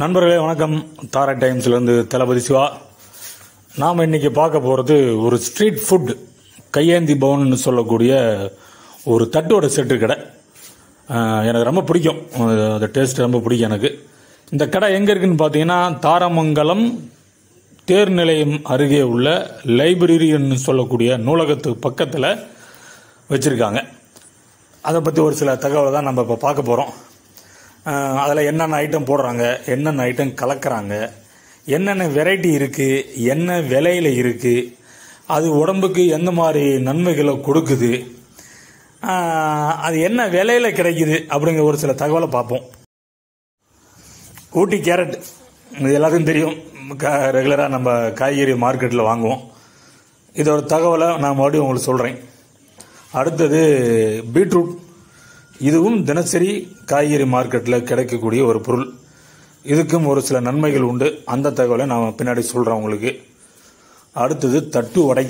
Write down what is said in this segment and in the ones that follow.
நண்பர்களே வணக்கம் தாரா டைம்ஸ்லேருந்து தளபதி சிவா நாம் இன்னைக்கு பார்க்க போகிறது ஒரு ஸ்ட்ரீட் ஃபுட் கையேந்தி பவன்னு சொல்லக்கூடிய ஒரு தட்டோட செட்டு கடை அஹ், எனக்கு ரொம்ப பிடிக்கும் அது- அந்த டேஸ்ட் ரொம்ப பிடிக்கும் எனக்கு இந்த கடை எங்கே இருக்குன்னு பார்த்தீங்கன்னா தாரமங்கலம் தேர் நிலையம் அருகே உள்ள லைப்ரரின்னு சொல்லக்கூடிய நூலகத்துக்கு பக்கத்தில் வச்சுருக்காங்க அதை பற்றி ஒரு சில தகவலை தான் நம்ம இப்போ பார்க்க போகிறோம் அதில் என்னென்ன ஐட்டம் போடுறாங்க என்னென்ன ஐட்டம் கலக்கிறாங்க என்னென்ன வெரைட்டி இருக்குது என்ன விலையில் இருக்குது அது உடம்புக்கு எந்த மாதிரி நன்மைகளை கொடுக்குது ஆஹ், அது என்ன விலையில் கிடைக்குது அப்படிங்கிற ஒரு சில தகவலை பார்ப்போம் ஊட்டி கேரட் இது எல்லாத்துக்கும் தெரியும் ரெகுலராக நம்ம காய்கறி மார்க்கெட்டில் வாங்குவோம் இதோட தகவலை நான் மறுபடியும் உங்களுக்கு சொல்கிறேன் அடுத்தது பீட்ரூட் இதுவும் தினசரி காய்கறி மார்க்கெட்டில் கிடைக்கக்கூடிய ஒரு பொருள் இதுக்கும் ஒரு சில நன்மைகள் உண்டு அந்த தகவலை நான் பின்னாடி சொல்கிறேன் உங்களுக்கு அடுத்தது தட்டு வடை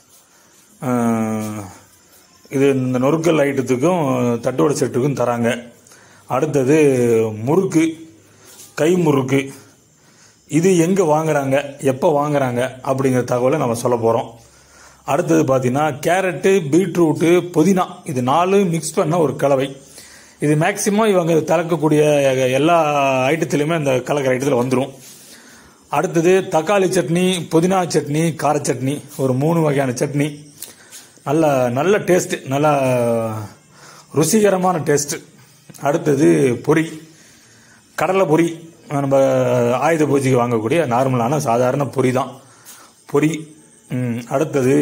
ஆஹ், இது இந்த நொறுக்கல் ஐட்டத்துக்கும் தட்டு வடை செட்டுக்கும் தராங்க அடுத்தது முறுக்கு கை முறுக்கு இது எங்கே வாங்குறாங்க எப்போ வாங்குறாங்க அப்படிங்கிற தகவலை நம்ம சொல்ல போகிறோம் அடுத்தது பார்த்தீங்கன்னா கேரட்டு பீட்ரூட்டு புதினா இது நாலு மிக்ஸ் பண்ண ஒரு கலவை இது மேக்சிமம் இவங்க கலக்கக்கூடிய எல்லா ஐட்டத்துலையுமே அந்த கலக்கிற ஐட்டத்தில் வந்துடும் அடுத்தது தக்காளி சட்னி புதினா சட்னி கார சட்னி ஒரு மூணு வகையான சட்னி நல்ல நல்ல டேஸ்ட் நல்ல ருசிகரமான டேஸ்ட் அடுத்தது பொரி கடலை பொரி நம்ம ஆயுத பூஜைக்கு வாங்கக்கூடிய நார்மலான சாதாரண பொரி தான் பொரி ம், அடுத்தது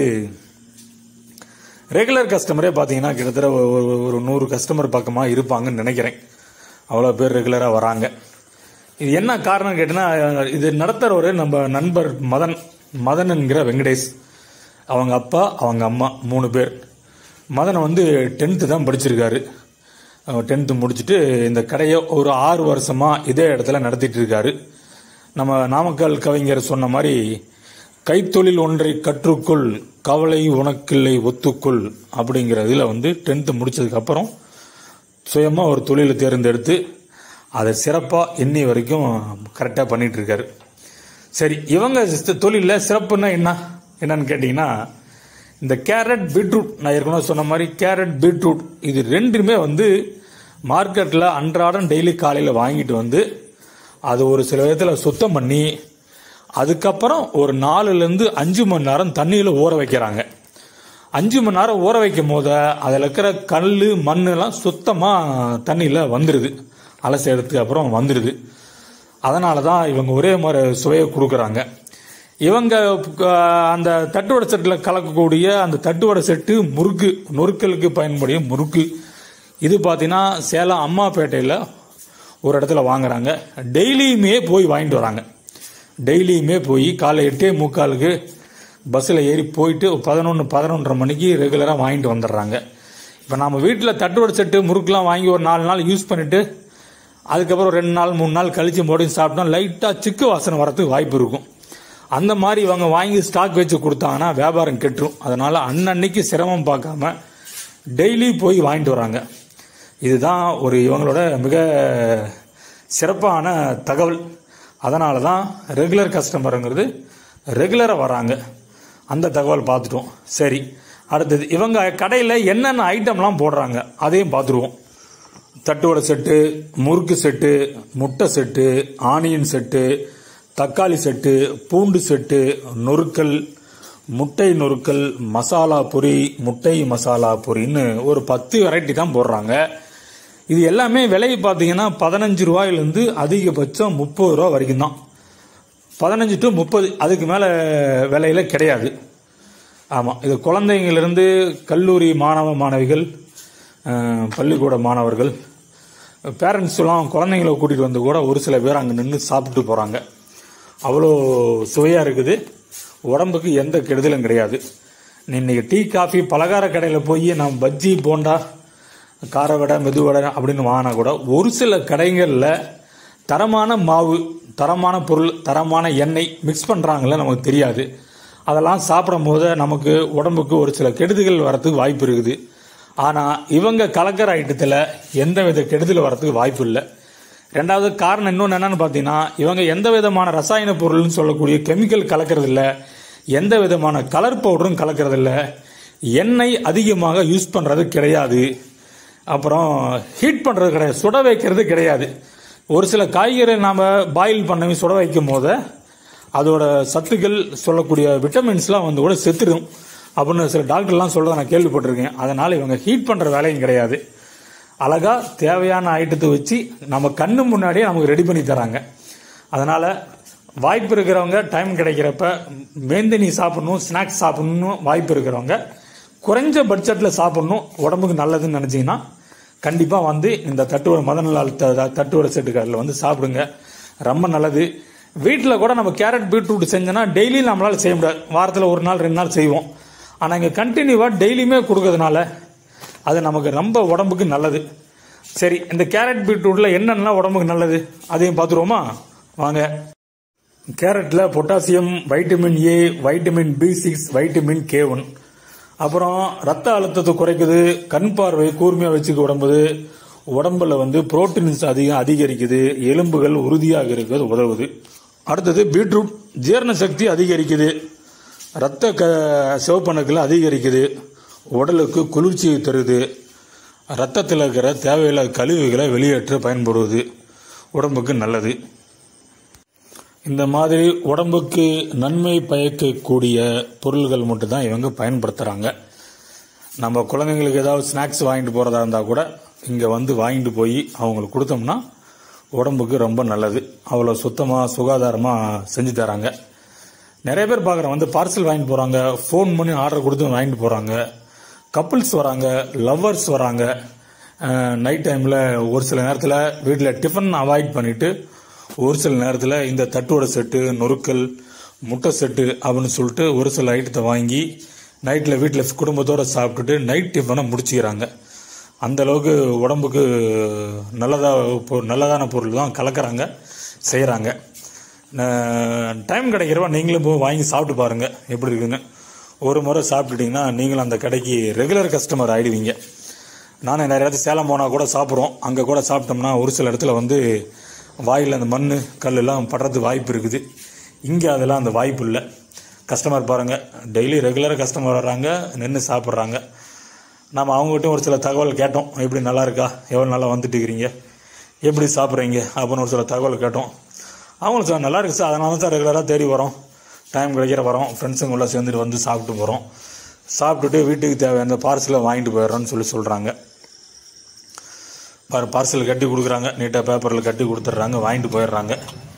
ரெகுலர் கஸ்டமரே பார்த்தீங்கன்னா கிட்டத்தட்ட ஒரு- ஒரு- ஒரு நூறு கஸ்டமர் பக்கமாக இருப்பாங்கன்னு நினைக்கிறேன் அவ்வளோ பேர் ரெகுலராக வராங்க இது என்ன காரணம் கேட்டினா இது நடத்துகிறவர் நம்ம நண்பர் மதன் மதன் என்கிற வெங்கடேஷ் அவங்க அப்பா அவங்க அம்மா மூணு பேர் மதன் வந்து டென்த்து தான் படிச்சிருக்காரு டென்த்து முடிச்சுட்டு இந்த கடையை ஒரு ஆறு வருஷமாக இதே இடத்துல நடத்திட்டு இருக்காரு நம்ம நாமக்கல் கவிஞர் சொன்ன மாதிரி கைத்தொழில் ஒன்றை கற்றுக்கொள் கவலை உனக்கில்லை ஒத்துக்கொள் அப்படிங்கிற இதில் வந்து டென்த்து முடிச்சதுக்கப்புறம் சுயமாக ஒரு தொழிலை தேர்ந்தெடுத்து அதை சிறப்பாக இன்னி வரைக்கும் கரெக்டாக பண்ணிட்டு இருக்காரு சரி இவங்க தொழிலில் சிறப்புன்னா என்ன என்னன்னு கேட்டிங்கன்னா இந்த கேரட் பீட்ரூட் நான் ஏற்கனவே சொன்ன மாதிரி கேரட் பீட்ரூட் இது ரெண்டுமே வந்து மார்க்கெட்டில் அன்றாடம் டெய்லி காலையில் வாங்கிட்டு வந்து அது ஒரு சில விதத்தில் சுத்தம் பண்ணி அதுக்கப்புறம் ஒரு நாலுலேருந்து அஞ்சு மணி நேரம் தண்ணியில் ஊற வைக்கிறாங்க அஞ்சு மணி நேரம் ஊற வைக்கும் போது அதில் இருக்கிற கல் மண்ணெல்லாம் சுத்தமாக தண்ணியில் வந்துடுது அலசி எடுத்து அப்புறம் வந்துடுது அதனால தான் இவங்க ஒரே மாதிரி சுவையை கொடுக்குறாங்க இவங்க அஹ், அந்த தட்டுவடை செட்டில் கலக்கக்கூடிய அந்த தட்டுவடை செட்டு முறுக்கு நொறுக்கலுக்கு பயன்படும் முறுக்கு இது பார்த்தீங்கன்னா சேலம் அம்மாப்பேட்டையில் ஒரு இடத்துல வாங்குறாங்க டெய்லியுமே போய் வாங்கிட்டு வராங்க டெய்லியுமே போய் காலை எட்டே முக்காலுக்கு பஸ்ஸில் ஏறி போயிட்டு பதினொன்று பதினொன்றரை மணிக்கு ரெகுலராக வாங்கிட்டு வந்துடுறாங்க இப்போ நம்ம வீட்டில் தட்டுவடை செட்டு முறுக்குலாம் வாங்கி ஒரு நாலு நாள் யூஸ் பண்ணிட்டு அதுக்கப்புறம் ரெண்டு நாள் மூணு நாள் கழிச்சு மறுபடியும் சாப்பிட்டோம் லைட்டாக சிக்கு வாசனை வரதுக்கு வாய்ப்பு இருக்கும் அந்த மாதிரி இவங்க வாங்கி ஸ்டாக் வச்சு கொடுத்தாங்கன்னா வியாபாரம் கெட்டுரும் அதனால அன்னன்னைக்கு சிரமம் பார்க்காம டெய்லி போய் வாங்கிட்டு வராங்க இதுதான் ஒரு இவங்களோட மிக சிறப்பான தகவல் அதனால தான் ரெகுலர் கஸ்டமருங்கிறது ரெகுலராக வராங்க அந்த தகவல் பார்த்துட்டோம் சரி அடுத்தது இவங்க கடையில் என்னென்ன ஐட்டம்லாம் போடுறாங்க அதையும் பார்த்துருவோம் தட்டுவடை செட்டு முறுக்கு செட்டு முட்டை செட்டு ஆனியன் செட்டு தக்காளி செட்டு பூண்டு செட்டு நொறுக்கல் முட்டை நொறுக்கல் மசாலா பொரி முட்டை மசாலா பொரின்னு ஒரு பத்து வெரைட்டி தான் போடுறாங்க இது எல்லாமே விலை பார்த்தீங்கன்னா பதினஞ்சு ரூபாயிலேருந்து அதிகபட்சம் முப்பது ரூபா வரைக்கும் தான் பதினஞ்சு டு முப்பது அதுக்கு மேலே விலையில கிடையாது ஆமாம் இது குழந்தைங்களிலிருந்து கல்லூரி மாணவ மாணவிகள் அஹ், பள்ளிக்கூட மாணவர்கள் பேரண்ட்ஸ்லாம் குழந்தைங்கள கூட்டிகிட்டு வந்து கூட ஒரு சில பேர் அங்கே நின்று சாப்பிட்டு போகிறாங்க அவ்வளோ சுவையாக இருக்குது உடம்புக்கு எந்த கெடுதலும் கிடையாது நீ இன்னைக்கு டீ காஃபி பலகார கடையில் போய் நம்ம பஜ்ஜி போண்டா கார வடை மெது வடை அப்படின்னு வாங்கினா கூட ஒரு சில கடைகளில் தரமான மாவு தரமான பொருள் தரமான எண்ணெய் மிக்ஸ் பண்ணுறாங்கள நமக்கு தெரியாது அதெல்லாம் சாப்பிடும் போது நமக்கு உடம்புக்கு ஒரு சில கெடுதிகள் வரதுக்கு வாய்ப்பு இருக்குது ஆனால் இவங்க கலக்கிற ஐட்டத்தில் எந்த வித கெடுதல் வரதுக்கு வாய்ப்பு இல்லை ரெண்டாவது காரணம் இன்னொன்று என்னன்னு பார்த்தீங்கன்னா இவங்க எந்த விதமான ரசாயன பொருள்னு சொல்லக்கூடிய கெமிக்கல் கலக்கிறது இல்ல எந்த விதமான கலர் பவுடரும் கலக்கிறது இல்ல எண்ணெய் அதிகமாக யூஸ் பண்ணுறது கிடையாது அப்புறம் ஹீட் பண்ணுறது கிடையாது சுட வைக்கிறது கிடையாது ஒரு சில காய்கறி நாம் பாயில் பண்ணி சுட வைக்கும் போது அதோட சத்துக்கள் சொல்லக்கூடிய விட்டமின்ஸ்லாம் வந்து கூட செத்துடும் அப்படின்னு சில டாக்டர்லாம் சொல்றதை நான் கேள்விப்பட்டிருக்கேன் அதனால இவங்க ஹீட் பண்ற வேலையும் கிடையாது அழகா தேவையான ஐட்டத்தை வச்சு நம்ம கண்ணு முன்னாடியே நமக்கு ரெடி பண்ணி தராங்க அதனால வாய்ப்பு இருக்கிறவங்க டைம் கிடைக்கிறப்ப மேந்தினி சாப்பிடணும் ஸ்நாக்ஸ் சாப்பிடணும் வாய்ப்பு இருக்கிறவங்க குறைஞ்ச பட்ஜெட்டில் சாப்பிடணும் உடம்புக்கு நல்லதுன்னு நினச்சிங்கன்னா கண்டிப்பாக வந்து இந்த தட்டுவடை மதநலால் த- தட்டுவடை செட்டு கடையில் வந்து சாப்பிடுங்க ரொம்ப நல்லது வீட்டில் கூட நம்ம கேரட் பீட்ரூட் செஞ்சோன்னா டெய்லி நம்மளால செய்ய முடியாது வாரத்தில் ஒரு நாள் ரெண்டு நாள் செய்வோம் ஆனால் இங்கே கண்டினியூவாக டெய்லியுமே கொடுக்கறதுனால அது நமக்கு ரொம்ப உடம்புக்கு நல்லது சரி இந்த கேரட் பீட்ரூட்டில் என்னென்னலாம் உடம்புக்கு நல்லது அதையும் பார்த்துருவோமா வாங்க கேரட்டில் potassium vitamin A vitamin B six vitamin K one அப்புறம் ரத்த அழுத்தத்தை குறைக்குது கண் பார்வை கூர்மையாக வச்சுக்க உடம்புது உடம்புல வந்து புரோட்டீன்ஸ் அதிகம் அதிகரிக்குது எலும்புகள் உறுதியாக இருக்கிறது உதவுது அடுத்தது பீட்ரூட் ஜீரண சக்தி அதிகரிக்குது ரத்த க சிவப்பணுக்களை அதிகரிக்குது உடலுக்கு குளிர்ச்சியை தருது ரத்தத்தில் இருக்கிற தேவையில்லாத கழிவுகளை வெளியேற்ற பயன்படுவது உடம்புக்கு நல்லது இந்த மாதிரி உடம்புக்கு நன்மை பயக்கக்கூடிய பொருள்கள் மட்டும்தான் இவங்க பயன்படுத்துகிறாங்க நம்ம குழந்தைங்களுக்கு ஏதாவது ஸ்நாக்ஸ் வாங்கிட்டு போகிறதா இருந்தால் கூட இங்கே வந்து வாங்கிட்டு போய் அவங்களுக்கு கொடுத்தோம்னா உடம்புக்கு ரொம்ப நல்லது அவ்வளோ சுத்தமாக சுகாதாரமாக செஞ்சு தராங்க நிறைய பேர் பார்க்குறேன் வந்து பார்சல் வாங்கிட்டு போகிறாங்க ஃபோன் பண்ணி ஆர்டர் கொடுத்து வாங்கிட்டு போகிறாங்க கப்புள்ஸ் வராங்க லவ்வர்ஸ் வராங்க நைட் டைமில் ஒரு சில நேரத்தில் வீட்டில் டிஃபன் அவாய்ட் பண்ணிட்டு ஒரு சில நேரத்தில் இந்த தட்டுவடை செட்டு நொறுக்கல் முட்டை செட்டு அப்படின்னு சொல்லிட்டு ஒரு சில ஐட்டத்தை வாங்கி நைட்டில் வீட்டில் குடும்பத்தோடு சாப்பிட்டுட்டு நைட் டிஃபனை முடிச்சுக்கிறாங்க அந்த அளவுக்கு உடம்புக்கு நல்லதா பொ- நல்லதான பொருள் தான் கலக்கிறாங்க செய்கிறாங்க டைம் கிடைக்கிறப்ப நீங்களும் போய் வாங்கி சாப்பிட்டு பாருங்க எப்படி இருக்குன்னு ஒரு முறை சாப்பிட்டுட்டீங்கன்னா நீங்களும் அந்த கடைக்கு ரெகுலர் கஸ்டமர் ஆயிடுவீங்க நானும் நிறைய இடத்துல சேலம் போனால் கூட சாப்பிட்றோம் அங்கே கூட சாப்பிட்டோம்னா ஒரு சில இடத்துல வந்து வாயில் அந்த மண் கல் எல்லாம் படுறதுக்கு வாய்ப்பு இருக்குது இங்கே அதெல்லாம் அந்த வாய்ப்பு இல்லை கஸ்டமர் பாருங்கள் டெய்லி ரெகுலராக கஸ்டமர் வர்றாங்க நின்று சாப்பிட்றாங்க நம்ம அவங்ககிட்ட ஒரு சில தகவல் கேட்டோம் எப்படி நல்லா இருக்கா எவ்வளோ நல்லா வந்துட்டு இருக்கிறீங்க எப்படி சாப்பிட்றீங்க அப்படின்னு ஒரு சில தகவல் கேட்டோம் அவங்களும் சார் நல்லா இருக்கு சார் அதனால தான் சார் ரெகுலராக தேடி வரோம் டைம் கிடைக்கிற வரோம் ஃப்ரெண்ட்ஸுங்க உள்ள சேர்ந்துட்டு வந்து சாப்பிட்டு போகிறோம் சாப்பிட்டுட்டு வீட்டுக்கு தேவையான பார்சலை வாங்கிட்டு போயிடுறோன்னு சொல்லி சொல்கிறாங்க பாரு பார்சல் கட்டி கொடுக்குறாங்க நீட்டாக பேப்பரில் கட்டி கொடுத்துட்றாங்க வாங்கிட்டு போயிடுறாங்க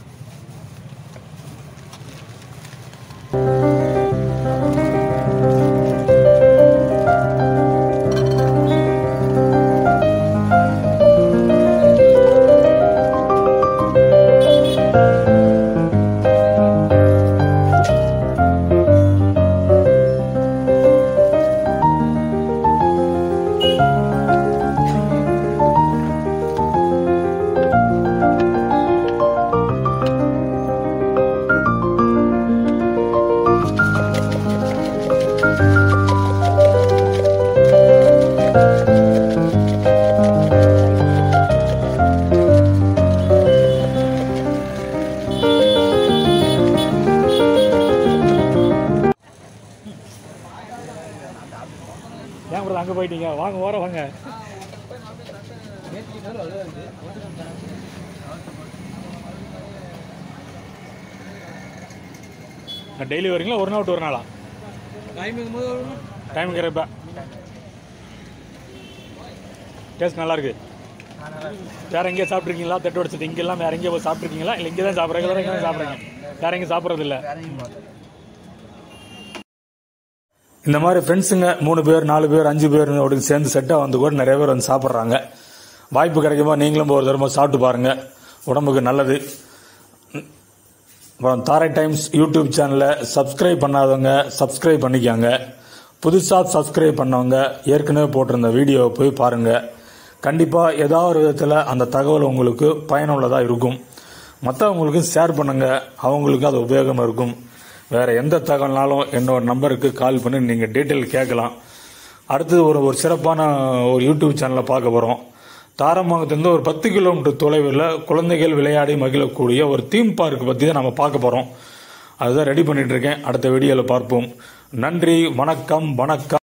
ஏன் கூட அங்கே போயிட்டீங்க வாங்க ஓர வாங்க டெய்லி வரீங்களா ஒரு நாள் விட்டு ஒரு நாளா டைமிங் போது டைம் இருக்கிறப்ப டேஸ்ட் நல்லா இருக்கு வேற எங்கேயா சாப்பிட்ருக்கீங்களா தட்டு உடச்சது இங்கெல்லாம் வேற எங்கேயா போய் சாப்பிட்ருக்கீங்களா இல்லை இங்கே தான் சாப்பிட்றீங்க வேற எங்கேயும் சாப்பிட்றீங்க வேற எங்கேயும் சாப்பிட்றது இல்லை இந்த மாதிரி ஃப்ரெண்ட்ஸுங்க மூணு பேர் நாலு பேர் அஞ்சு பேர் அப்படின்னு சேர்ந்து செட்டாக வந்து கூட நிறைய பேர் வந்து சாப்பிட்றாங்க வாய்ப்பு கிடைக்குமா நீங்களும் ஒரு தடவை சாப்பிட்டு பாருங்க உடம்புக்கு நல்லது அப்புறம் தாரை டைம்ஸ் யூடியூப் சேனலை சப்ஸ்கிரைப் பண்ணாதவங்க சப்ஸ்கிரைப் பண்ணிக்கோங்க புதுசாக சப்ஸ்கிரைப் பண்ணவங்க ஏற்கனவே போட்டிருந்த வீடியோவை போய் பாருங்க கண்டிப்பாக ஏதாவது ஒரு விதத்தில் அந்த தகவல் உங்களுக்கு பயனுள்ளதாக இருக்கும் மற்றவங்களுக்கு ஷேர் பண்ணுங்க அவங்களுக்கு அது உபயோகமாக இருக்கும் வேற எந்த தகவல்னாலும் என்னோட நம்பருக்கு கால் பண்ணி நீங்கள் டீட்டெயில் கேட்கலாம் அடுத்தது ஒரு ஒரு சிறப்பான ஒரு யூடியூப் சேனலை பார்க்க போகிறோம் தாரமங்கலத்துலேருந்து ஒரு பத்து கிலோமீட்டர் தொலைவில் குழந்தைகள் விளையாடி மகிழக்கூடிய ஒரு தீம் பார்க் பற்றி தான் நம்ம பார்க்க போகிறோம் அதுதான் ரெடி பண்ணிட்டு இருக்கேன் அடுத்த வீடியோவில் பார்ப்போம் நன்றி வணக்கம் வணக்கம்